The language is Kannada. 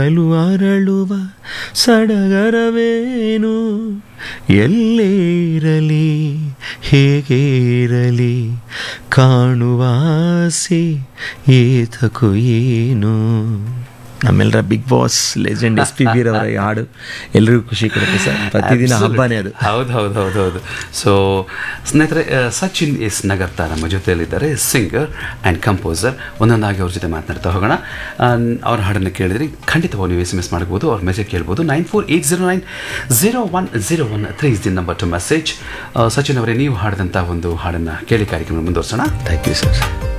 ಅಲು ಅರಳುವ ಸಡಗರವೇನು ಎಲ್ಲೇ ಇರಲಿ ಹೇಗೆ ಇರಲಿ ಕಾಣುವ ಆಸೆ ಏತಕು ಏನು ನಮ್ಮೆಲ್ಲರ Big Boss legend S P ಬೀರವರ ಈ ಹಾಡು ಎಲ್ರಿಗೂ ಖುಷಿ ಕೊಡುತ್ತೆ ಸರ್ ಪ್ರತಿದಿನ ಹಬ್ಬನೇ ಅದು ಹೌದು ಹೌದು ಹೌದು ಹೌದು ಸೊ ಸ್ನೇಹಿತರೆ ಆ, ಸಚಿನ್ ಎಸ್ ನಗರ್ತಾ ನಮ್ಮ ಜೊತೆಯಲ್ಲಿದ್ದಾರೆ ಸಿಂಗರ್ ಆ್ಯಂಡ್ ಕಂಪೋಸರ್ ಒಂದೊಂದಾಗಿ ಅವ್ರ ಜೊತೆ ಮಾತನಾಡ್ತಾ ಹೋಗೋಣ ಆ, ಅವ್ರ ಹಾಡನ್ನು ಕೇಳಿದ್ರಿ ಖಂಡಿತವಾಗಿ ನೀವು ಎಸ್ ಎಮ್ ಎಸ್ ಮಾಡ್ಬೋದು ಅವ್ರ ಮೆಸೇಜ್ ಕೇಳ್ಬೋದು nine four eight zero nine zero one zero one three is the number to message Sachin ಅವರೇ ನೀವು ಹಾಡಿದಂಥ ಒಂದು ಹಾಡನ್ನು ಕೇಳಿ ಕಾರ್ಯಕ್ರಮ ಮುಂದುವರ್ಸೋಣ ಥ್ಯಾಂಕ್ ಯು ಸರ್